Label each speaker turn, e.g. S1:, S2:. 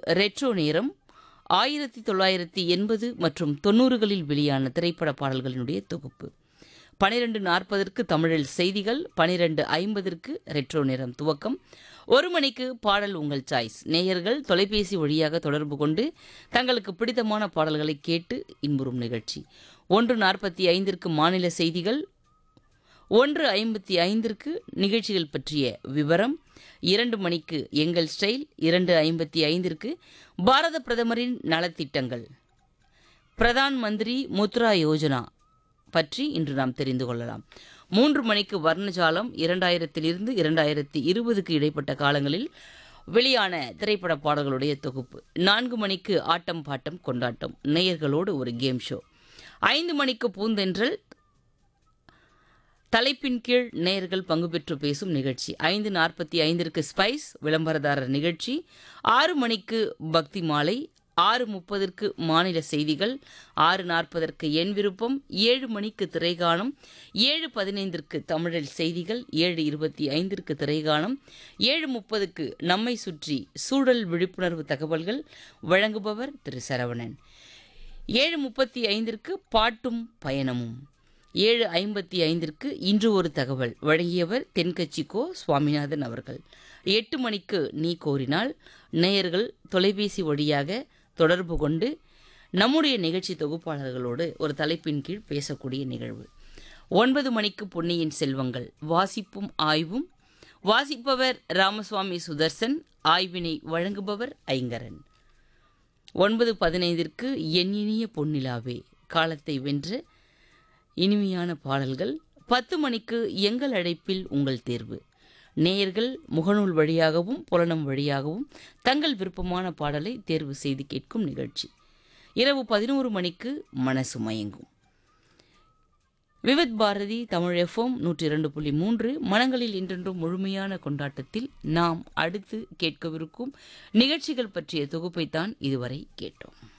S1: retro நேரம் ஆயிரத்தி தொள்ளாயிரத்தி எண்பது மற்றும் தொண்ணூறுகளில் வெளியான திரைப்பட பாடல்களினுடைய தொகுப்பு பனிரெண்டு நாற்பதற்கு தமிழில் செய்திகள் பனிரெண்டு ஐம்பதற்கு ரெட்ரோ நேரம் துவக்கம் ஒரு மணிக்கு பாடல் உங்கள் சாய்ஸ் நேயர்கள் தொலைபேசி வழியாக தொடர்பு கொண்டு தங்களுக்கு பிடித்தமான பாடல்களை கேட்டு இன்புறும் நிகழ்ச்சி ஒன்று நாற்பத்தி ஐந்திற்கு மாநில செய்திகள் ஒன்று ஐம்பத்தி ஐந்திற்கு நிகழ்ச்சிகள் பற்றிய விவரம் இரண்டு மணிக்கு எங்கள் ஸ்டைல் இரண்டு ஐம்பத்தி ஐந்திற்கு பாரத பிரதமரின் நலத்திட்டங்கள் பிரதான் மந்திரி முத்ரா யோஜனா பற்றி இன்று நாம் தெரிந்து கொள்ளலாம் மூன்று மணிக்கு வர்ணஜாலம் இரண்டாயிரத்திலிருந்து இரண்டாயிரத்தி இருபதுக்கு இடைப்பட்ட காலங்களில் வெளியான திரைப்பட பாடல்களுடைய தொகுப்பு நான்கு மணிக்கு ஆட்டம் பாட்டம் கொண்டாட்டம் நேயர்களோடு ஒரு கேம் ஷோ ஐந்து மணிக்கு பூந்தென்றல் தலைப்பின் கீழ் நேயர்கள் பங்கு பெற்று பேசும் நிகழ்ச்சி ஐந்து நாற்பத்தி ஐந்திற்கு ஸ்பைஸ் விளம்பரதாரர் நிகழ்ச்சி ஆறு மணிக்கு பக்தி மாலை ஆறு முப்பதற்கு மாநில செய்திகள் ஆறு நாற்பதற்கு என் விருப்பம் ஏழு மணிக்கு திரைகாணம் ஏழு பதினைந்திற்கு தமிழில் செய்திகள் ஏழு இருபத்தி ஐந்திற்கு திரைகாணம் ஏழு முப்பதுக்கு நம்மை சுற்றி சூழல் விழிப்புணர்வு தகவல்கள் வழங்குபவர் திரு சரவணன் ஏழு முப்பத்தி ஐந்திற்கு பாட்டும் பயணமும் ஏழு ஐம்பத்தி ஐந்திற்கு இன்று ஒரு தகவல் வழங்கியவர் தென்கட்சி கோ சுவாமிநாதன் அவர்கள் எட்டு மணிக்கு நீ கோரினால் நேயர்கள் தொலைபேசி வழியாக தொடர்பு கொண்டு நம்முடைய நிகழ்ச்சி தொகுப்பாளர்களோடு ஒரு தலைப்பின் கீழ் பேசக்கூடிய நிகழ்வு ஒன்பது மணிக்கு பொன்னியின் செல்வங்கள் வாசிப்பும் ஆய்வும் வாசிப்பவர் ராமசுவாமி சுதர்சன் ஆய்வினை வழங்குபவர் ஐங்கரன் ஒன்பது பதினைந்திற்கு என் இனிய பொன்னிலாவே காலத்தை வென்ற இனிமையான பாடல்கள் பத்து மணிக்கு எங்கள் அழைப்பில் உங்கள் தேர்வு நேயர்கள் முகநூல் வழியாகவும் புலனம் வழியாகவும் தங்கள் விருப்பமான பாடலை தேர்வு செய்து கேட்கும் நிகழ்ச்சி இரவு பதினோரு மணிக்கு மனசு மயங்கும் விவித் பாரதி தமிழ் எஃப்எம் நூற்றி இரண்டு புள்ளி மூன்று மனங்களில் இன்றென்றும் முழுமையான கொண்டாட்டத்தில் நாம் அடுத்து கேட்கவிருக்கும் நிகழ்ச்சிகள் பற்றிய தொகுப்பைத்தான் இதுவரை கேட்டோம்